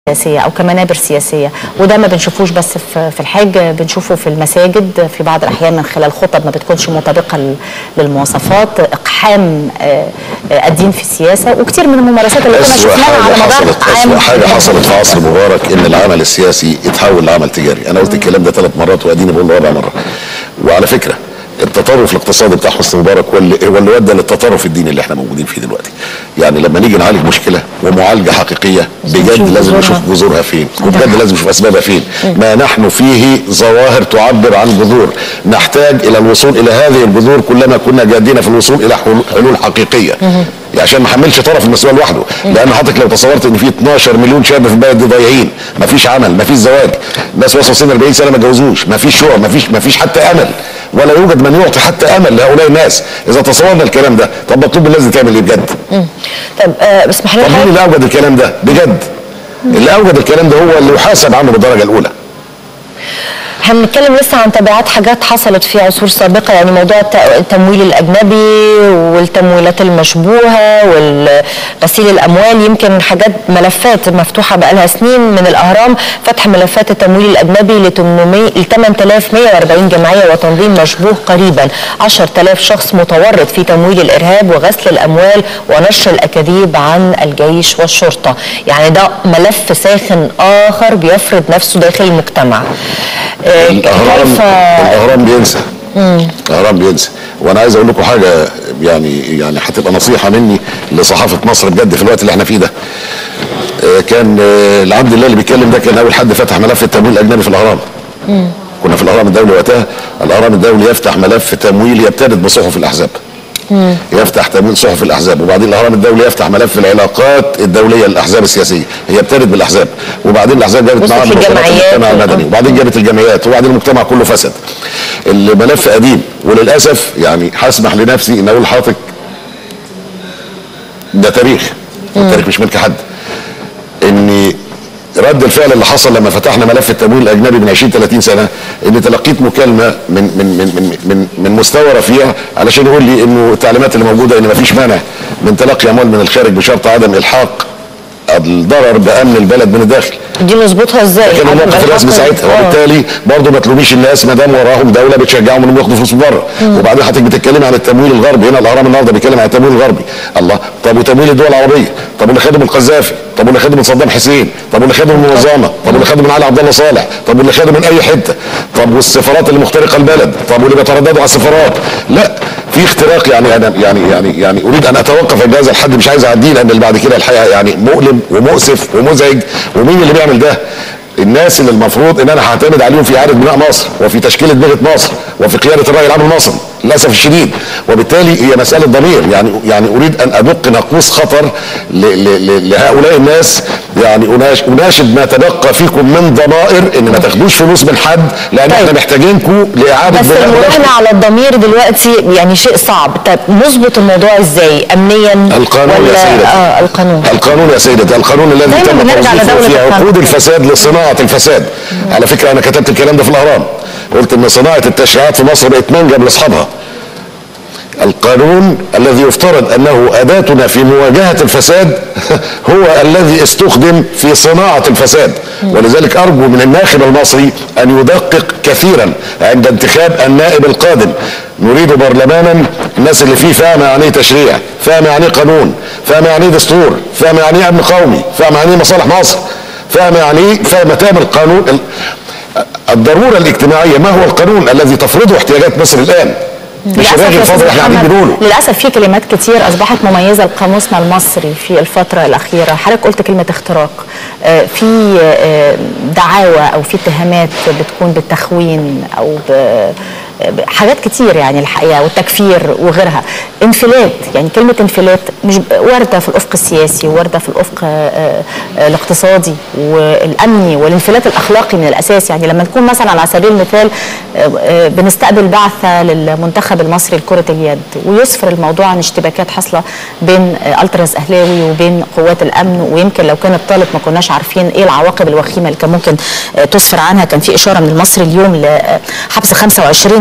سياسيه او كمنابر سياسيه وده ما بنشوفوش بس في في الحج بنشوفه في المساجد في بعض الاحيان من خلال خطب ما بتكونش مطابقه لل- للمواصفات اقحام آه، آه، الدين في السياسه وكتير من الممارسات اللي كنا أسوأ شفناها على حاجة مدار حصلت عام أسوأ حاجة حصلت في عصر مبارك إن العمل السياسي اتحول لعمل تجاري، أنا قلت الكلام ده ثلاث مرات وأديني بقول رابع مرة. وعلى فكرة التطرف الاقتصادي بتاع حسني مبارك هو اللي هو اللي ودى للتطرف الديني اللي احنا موجودين فيه دلوقتي. يعني لما نيجي نعالج مشكلة ومعالجة حقيقية بجد نشوف لازم نشوف جذورها. جذورها فين، عندك وبجد حق. لازم نشوف أسبابها فين. ما نحن فيه ظواهر تعبر عن جذور، نحتاج إلى الوصول إلى هذه الجذور كلما كنا جادين في الوصول إلى حلول- حلول حقيقية. يعني عشان ما حملش طرف المسؤول لوحده لان حضرتك لو تصورت ان في 12 مليون شاب في البلد دي ضايعين ما فيش عمل ما فيش زواج ناس وصلوا سن 40 سنه ما اتجوزوش ما فيش شقق ما فيش ما فيش حتى امل ولا يوجد من يعطي حتى امل لهؤلاء الناس اذا تصورنا الكلام ده طب مطلوب من الناس دي تعمل ايه بجد طب آه، اسمح لي طب مين حضرتك- اللي اوجد الكلام ده بجد اللي اوجد الكلام ده هو اللي يحاسب عنه بالدرجه الاولى احنا بنتكلم لسه عن تبعات حاجات حصلت في عصور سابقة يعني موضوع الت- التمويل الأجنبي والتمويلات المشبوهة والغسيل الأموال يمكن حاجات ملفات مفتوحة بقالها سنين من الأهرام فتح ملفات التمويل الأجنبي ل 800 ل 8140 جمعية وتنظيم مشبوه قريبا 10000 شخص متورط في تمويل الإرهاب وغسل الأموال ونشر الأكاذيب عن الجيش والشرطة يعني ده ملف ساخن آخر بيفرض نفسه داخل المجتمع آه، الاهرام كيف الاهرام بينسى الاهرام بينسى وانا عايز اقول لكم حاجه يعني يعني هتبقى نصيحه مني لصحافه مصر بجد في الوقت اللي احنا فيه ده آه، كان آه، العبد الله اللي بيتكلم ده كان اول حد فتح ملف التمويل الاجنبي في الاهرام كنا في الاهرام الدولي وقتها الاهرام الدولي يفتح ملف تمويل يبتدئ بصحف الاحزاب يفتح تمويل صحف الاحزاب وبعدين الاهرام الدولي يفتح ملف العلاقات الدوليه للاحزاب السياسيه هي ابتدت بالاحزاب وبعدين الاحزاب جابت وصلت معاها منظمات للجمعيات المجتمع و- المدني وبعدين جابت الجمعيات وبعدين المجتمع كله فسد الملف قديم وللاسف يعني هسمح لنفسي ان اقول لحضرتك ده تاريخ والتاريخ مش ملك حد ان رد الفعل اللي حصل لما فتحنا ملف التمويل الاجنبي من 20 30 سنه ان تلقيت مكالمه من من من من من, من مستوى رفيع علشان يقول لي انه التعليمات اللي موجوده ان مفيش مانع من تلقي اموال من الخارج بشرط عدم الحاق الضرر بامن البلد من الداخل دي نظبطها ازاي؟ كان عدم الموقف الرسمي الحق- ساعتها آه. وبالتالي برضه ما تلوميش الناس ما دام وراهم دوله بتشجعهم انهم ياخدوا فلوس من بره وبعدين حضرتك بتتكلمي عن التمويل الغربي هنا الاهرام النهارده بيتكلم عن التمويل الغربي الله طب وتمويل الدول العربيه طب واللي خده من القذافي طب واللي خده من صدام حسين طب واللي خده من المنظمه طب واللي خده من علي عبد الله صالح طب واللي خده من اي حته طب والسفارات اللي مخترقه البلد طب واللي بيترددوا على السفارات لا في اختراق يعني انا يعني يعني يعني اريد ان اتوقف عند هذا الحد مش عايز اعديه لان اللي بعد كده الحقيقه يعني مؤلم ومؤسف ومزعج ومين اللي بيعمل ده؟ الناس اللي المفروض ان انا هعتمد عليهم في اعاده بناء مصر وفي تشكيله بيئه مصر وفي قياده الراي العام المصري للاسف الشديد وبالتالي هي مساله ضمير يعني يعني اريد ان ادق ناقوس خطر ل- ل- ل- لهؤلاء الناس يعني أناش- اناشد ما تبقى فيكم من ضمائر ان ما تاخدوش فلوس من حد لان طيب. احنا محتاجينكم لاعاده بس بناء المراهنة بلدكم. على الضمير دلوقتي يعني شيء صعب طب نظبط الموضوع ازاي امنيا القانون يا ولا سيدتي. اه القانون القانون يا سيدتي القانون الذي دايما تم بنرجع توظيفه لدولة في القانون. عقود الفساد لصناعه الفساد على فكره انا كتبت الكلام ده في الاهرام قلت ان صناعه التشريعات في مصر بقت منجم لاصحابها القانون الذي يفترض انه اداتنا في مواجهه الفساد هو الذي استخدم في صناعه الفساد ولذلك ارجو من الناخب المصري ان يدقق كثيرا عند انتخاب النائب القادم نريد برلمانا الناس اللي فيه فاهمه يعني ايه تشريع فاهمه يعني ايه قانون فاهمه يعني ايه دستور فاهمه يعني ايه امن قومي فاهمه يعني ايه مصالح مصر فاهمه يعني ايه فاهمه تعمل قانون ال- الضروره الاجتماعيه ما هو القانون الذي تفرضه احتياجات مصر الان مش للأسف الراجل يا الفاضل أستاذ احنا قاعدين محمد، بنقوله للاسف في كلمات كتير اصبحت مميزه لقاموسنا المصري في الفتره الاخيره حضرتك قلت كلمه اختراق آه، في آه، دعاوى او في اتهامات بتكون بالتخوين او ب- ب- حاجات كتير يعني الحقيقه والتكفير وغيرها انفلات يعني كلمه انفلات مش ب- وارده في الافق السياسي وارده في الافق آه، آه، الاقتصادي والامني والانفلات الاخلاقي من الاساس يعني لما نكون مثلا على سبيل المثال آه، آه، بنستقبل بعثه للمنتخب المصري لكره اليد ويسفر الموضوع عن اشتباكات حاصله بين آه، التراس اهلاوي وبين قوات الامن ويمكن لو كان الطالب ما كناش عارفين ايه العواقب الوخيمه اللي كان ممكن آه، تسفر عنها كان في اشاره من المصري اليوم لحبس 25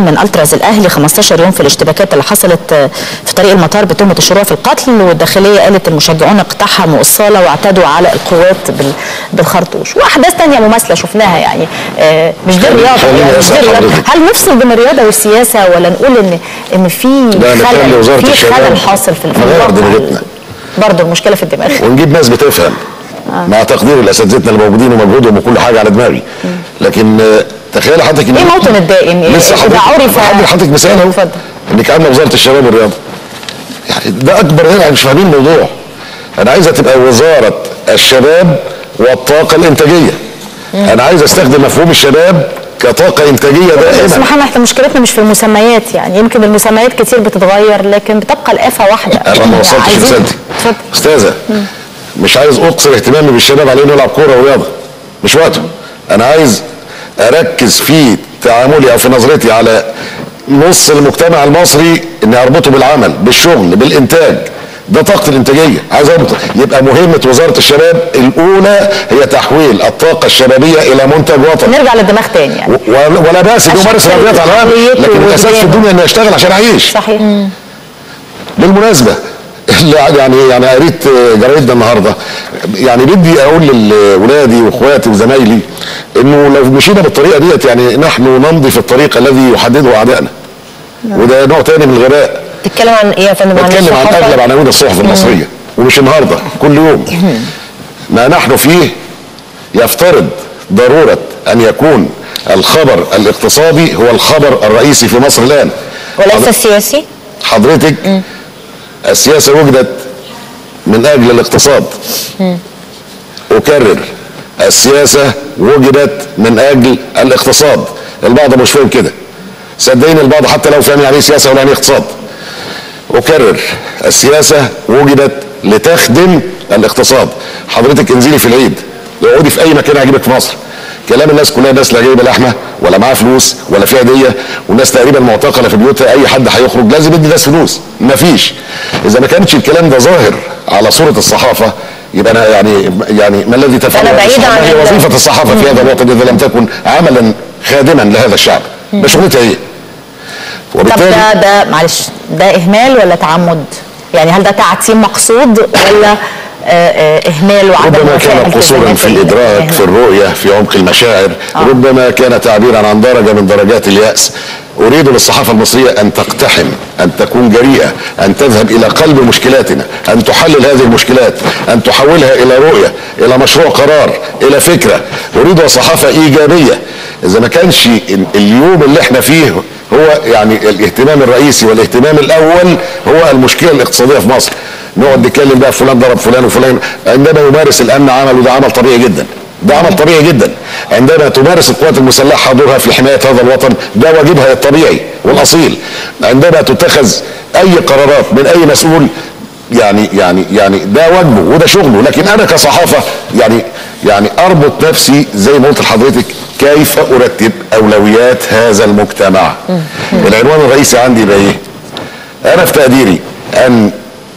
من التراز الاهلي 15 يوم في الاشتباكات اللي حصلت آه، في طريق المطار بتهمه الشروع في القتل والداخليه قالت المشجعون اقتحموا الصاله واعتدوا على القوات بال- بالخرطوش واحداث تانية مماثله شفناها يعني آه، مش دي الرياضه خليني يعني مش دي أسأل الرياضه حضرتك. هل نفصل بين الرياضه والسياسه ولا نقول ان ان في لا، نخلي خلل وزارة في الشباب خلل حاصل في في نغير الواقع دماغتنا. برضه المشكله في الدماغ ونجيب ناس بتفهم مع تقدير لاساتذتنا اللي موجودين ومجهودهم وكل حاجه على دماغي لكن آه، تخيل حضرتك ان ايه موطن الدائن؟ لسه إذا حضرتك عرف هدي لحضرتك مثال اهو اتفضل. انك عامله وزاره الشباب والرياضه يعني ده اكبر هنا احنا مش فاهمين الموضوع انا عايزها تبقى وزاره الشباب والطاقه الانتاجيه انا عايز استخدم مفهوم الشباب كطاقه انتاجيه بس دائما محمد احنا مشكلتنا مش في المسميات يعني يمكن المسميات كتير بتتغير لكن بتبقى الآفة واحدة انا ما وصلتش عايزين- لسنتي اتفضل استاذه مش عايز اقصر اهتمامي بالشباب على انه يلعب كوره ورياضه مش وقته انا عايز اركز في تعاملي او في نظرتي على نص المجتمع المصري اني اربطه بالعمل بالشغل بالانتاج ده طاقة الإنتاجية عايز أربط يبقى مهمة وزارة الشباب الأولى هي تحويل الطاقة الشبابية إلى منتج وطني نرجع للدماغ تاني يعني و- ولا بأس إنه عشان يمارس رياضيات على الأقل عقليته لكن الأساس في ووجدانه. الدنيا إني أشتغل عشان أعيش صحيح بالمناسبه يعني يعني قريت جرايدنا النهارده يعني بدي اقول لاولادي واخواتي وزمايلي انه لو مشينا بالطريقه ديت يعني نحن نمضي في الطريق الذي يحدده اعدائنا وده نوع تاني من الغباء تتكلم عن ايه يا فندم عن بتكلم عن الصحافة؟ اغلب عناوين الصحف المصريه ومش النهارده كل يوم ما نحن فيه يفترض ضروره ان يكون الخبر الاقتصادي هو الخبر الرئيسي في مصر الان وليس السياسي حضرتك السياسة وجدت من أجل الاقتصاد أكرر السياسة وجدت من أجل الاقتصاد البعض مش فاهم كده صدقيني البعض حتى لو فاهم يعني ايه سياسة ولا يعني إيه اقتصاد أكرر السياسة وجدت لتخدم الاقتصاد حضرتك انزلي في العيد اقعدي في أي مكان يعجبك في مصر كلام الناس كلها ناس لا جايبه لحمه ولا معاه فلوس ولا في هديه والناس تقريبا معتقله في بيوتها اي حد هيخرج لازم يدي الناس فلوس مفيش اذا ما كانش الكلام ده ظاهر على صوره الصحافه يبقى انا يعني يعني ما الذي تفعله أنا هذه بعيد الصحافة؟ عن هي ال- وظيفه الصحافه في هذا الوطن اذا لم تكن عملا خادما لهذا الشعب ده شغلتها ايه؟ طب وبالتالي ده ده معلش ده إهمال ولا تعمد؟ يعني هل ده تعتيم مقصود ولا آه، آه، إهمال وعدم ربما وفاء كان قصورا التزامات في الادراك الإهمال؟ في الرؤيه في عمق المشاعر آه. ربما كان تعبيرا عن درجه من درجات الياس اريد للصحافه المصريه ان تقتحم ان تكون جريئه ان تذهب الى قلب مشكلاتنا ان تحلل هذه المشكلات ان تحولها الى رؤيه الى مشروع قرار الى فكره اريد صحافه ايجابيه اذا ما كانش ال- اليوم اللي احنا فيه هو يعني الاهتمام الرئيسي والاهتمام الاول هو المشكله الاقتصاديه في مصر نقعد نتكلم بقى فلان ضرب فلان وفلان عندما يمارس الامن عمل وده عمل طبيعي جدا ده عمل طبيعي جدا عندما تمارس القوات المسلحه دورها في حمايه هذا الوطن ده واجبها الطبيعي والاصيل عندما تتخذ اي قرارات من اي مسؤول يعني يعني يعني ده واجبه وده شغله لكن انا كصحافه يعني يعني اربط نفسي زي ما قلت لحضرتك كيف ارتب اولويات هذا المجتمع العنوان الرئيسي عندي يبقى ايه انا في تقديري ان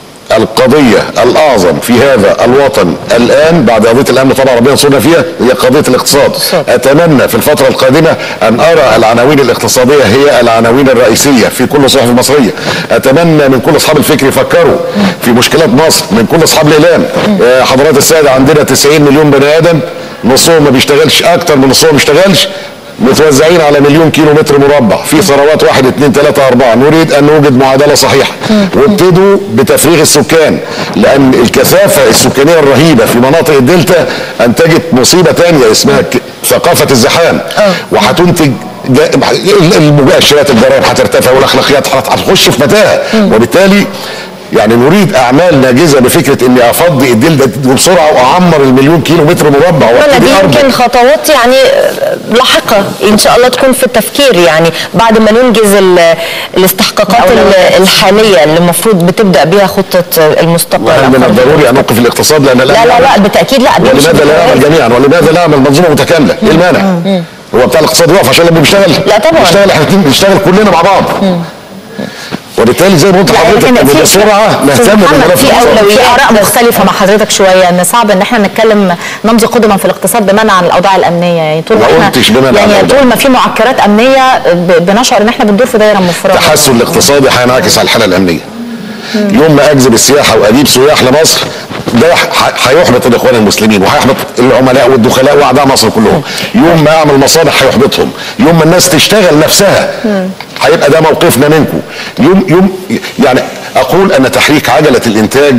القضية الأعظم في هذا الوطن الآن بعد قضية الأمن طبعا ربنا ينصرنا فيها هي قضية الاقتصاد أتمنى في الفترة القادمة أن أرى العناوين الاقتصادية هي العناوين الرئيسية في كل الصحف المصرية أتمنى من كل أصحاب الفكر يفكروا في مشكلات مصر من كل أصحاب الإعلام آه، حضرات السادة عندنا 90 مليون بني آدم نصهم ما بيشتغلش أكتر من نصهم ما بيشتغلش متوزعين على مليون كيلو متر مربع في ثروات واحد اثنين ثلاثة أربعة نريد أن نوجد معادلة صحيحة وابتدوا بتفريغ السكان لأن الكثافة السكانية الرهيبة في مناطق الدلتا أنتجت مصيبة تانية اسمها ك- ثقافة الزحام وهتنتج جا- المباشرات الجرائم هترتفع والاخلاقيات هت- هتخش في متاهه وبالتالي يعني نريد اعمال ناجزه بفكره اني افضي الدلتا دي بسرعه واعمر المليون كيلو متر مربع ولا وابتدي دي أربط. يمكن خطوات يعني لاحقة إن شاء الله تكون في التفكير يعني بعد ما ننجز ال- الاستحقاقات ال- الحالية اللي المفروض بتبدأ بها خطة المستقبل وهل من الضروري ان نوقف الاقتصاد لان لا لا لا بالتأكيد لا دي مش ولماذا لا نعمل بالضرورة. جميعا ولماذا لا نعمل منظومه متكامله ايه المانع هو بتاع الاقتصاد يقف عشان لما بيشتغل لا طبعا. نشتغل احنا الاتنين- نشتغل كلنا مع بعض وبالتالي زي ما قلت لحضرتك لكن إن في- بسرعه أستاذ نهتم محمد، بملف في الاقتصاد. اولويات في اراء مختلفه مع حضرتك شويه ان صعب ان احنا نتكلم نمضي قدما في الاقتصاد بمنع عن الاوضاع الامنيه يعني طول ما ما احنا قلتش بمنع عن يعني الأوضاع. طول ما في معكرات امنيه ب- بنشعر ان احنا بندور في دايره مفرغه التحسن الاقتصادي هينعكس على الحاله الامنيه يوم ما اجذب السياحه واجيب سياح لمصر ده ح- هيحبط الاخوان المسلمين وهيحبط العملاء والدخلاء واعداء مصر كلهم يوم ما اعمل مصالح هيحبطهم يوم ما الناس تشتغل نفسها هيبقى ده موقفنا منكم يوم يوم يعني اقول ان تحريك عجله الانتاج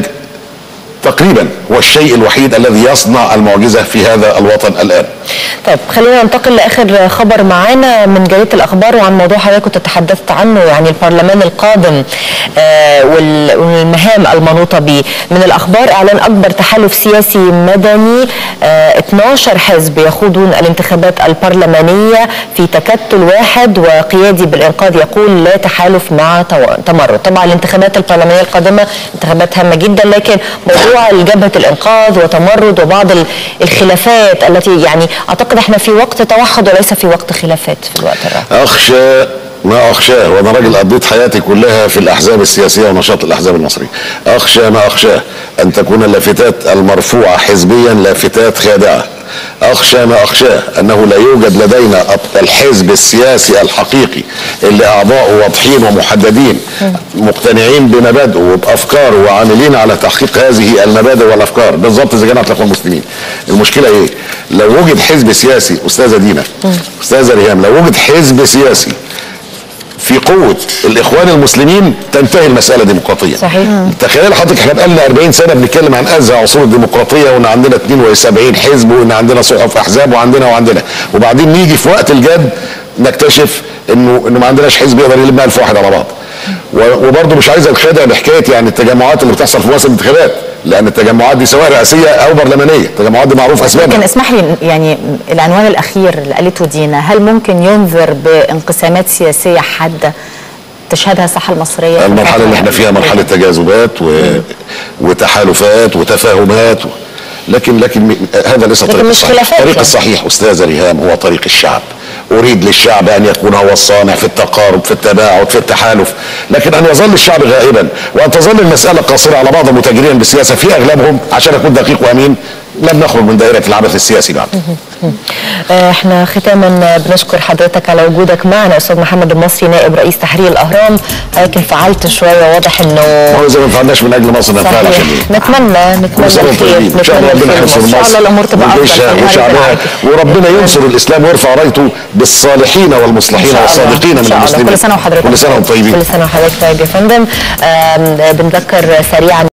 تقريبا هو الشيء الوحيد الذي يصنع المعجزه في هذا الوطن الان طيب خلينا ننتقل لاخر خبر معانا من جريده الاخبار وعن موضوع حضرتك كنت تحدثت عنه يعني البرلمان القادم آه، وال- والمهام المنوطه به من الاخبار اعلان اكبر تحالف سياسي مدني آه، 12 حزب يخوضون الانتخابات البرلمانيه في تكتل واحد وقيادي بالانقاذ يقول لا تحالف مع تو- تمرد طبعا الانتخابات البرلمانيه القادمه انتخابات هامه جدا لكن موضوع جبهه الانقاذ وتمرد وبعض ال- الخلافات التي يعني اعتقد احنا في وقت توحد وليس في وقت خلافات في الوقت الراهن اخشى ما اخشاه وانا راجل قضيت حياتي كلها في الاحزاب السياسيه ونشاط الاحزاب المصريه اخشى ما اخشاه ان تكون اللافتات المرفوعه حزبيا لافتات خادعه اخشى ما اخشاه انه لا يوجد لدينا أط- الحزب السياسي الحقيقي اللي اعضاؤه واضحين ومحددين مقتنعين بمبادئه وبافكاره وعاملين على تحقيق هذه المبادئ والافكار بالظبط زي جماعه الاخوان المسلمين المشكله ايه لو وجد حزب سياسي استاذه دينا استاذه ريهام لو وجد حزب سياسي في قوة الإخوان المسلمين تنتهي المسألة ديمقراطيا صحيح. تخيل حضرتك احنا بقالنا 40 سنة بنتكلم عن أزهى عصور الديمقراطية وإن عندنا 72 حزب وإن عندنا صحف أحزاب وعندنا وعندنا وبعدين نيجي في وقت الجد نكتشف إنه إنه ما عندناش حزب يقدر يلم 1000 واحد على بعض و- وبرضه مش عايز الخدع بحكايه يعني التجمعات اللي بتحصل في مواسم الانتخابات لان التجمعات دي سواء رئاسيه او برلمانيه التجمعات دي معروف اسبابها لكن اسمح لي يعني العنوان الاخير اللي قالته دينا هل ممكن ينذر بانقسامات سياسيه حاده تشهدها الساحه المصريه في المرحلة الفترة اللي احنا فيها مرحلة تجاذبات و... وتحالفات وتفاهمات و... لكن لكن م- هذا ليس لكن الطريق مش الصحيح خلافات الطريق يعني. الصحيح أستاذة ريهام هو طريق الشعب أريد للشعب أن يكون هو الصانع في التقارب في التباعد في التحالف لكن أن يظل الشعب غائبا وأن تظل المسألة قاصرة على بعض المتاجرين بالسياسة في أغلبهم عشان أكون دقيق وأمين لم نخرج من دائرة العبث السياسي بعد آه، احنا ختاما بنشكر حضرتك على وجودك معنا استاذ محمد المصري نائب رئيس تحرير الاهرام لكن فعلت شويه واضح انه هو إذا ما فعلناش من أجل مصر نفعل صحيح عشان إيه نتمنى نتمنى كل سنة وانتم الخير طيبين ان شاء الله نتمنى ربنا الخير يحفظ إن شاء مصر الله الأمور تبقى أفضل وجيشها في النهاية وشعبها بالعافية. وربنا ينصر الاسلام ويرفع رايته بالصالحين والمصلحين إن شاء الله. والصادقين إن من شاء الله. المسلمين كل سنة وحضرتك كل سنه وانتم طيبين كل سنه وحضرتك طيب يا فندم آم، بنذكر سريعا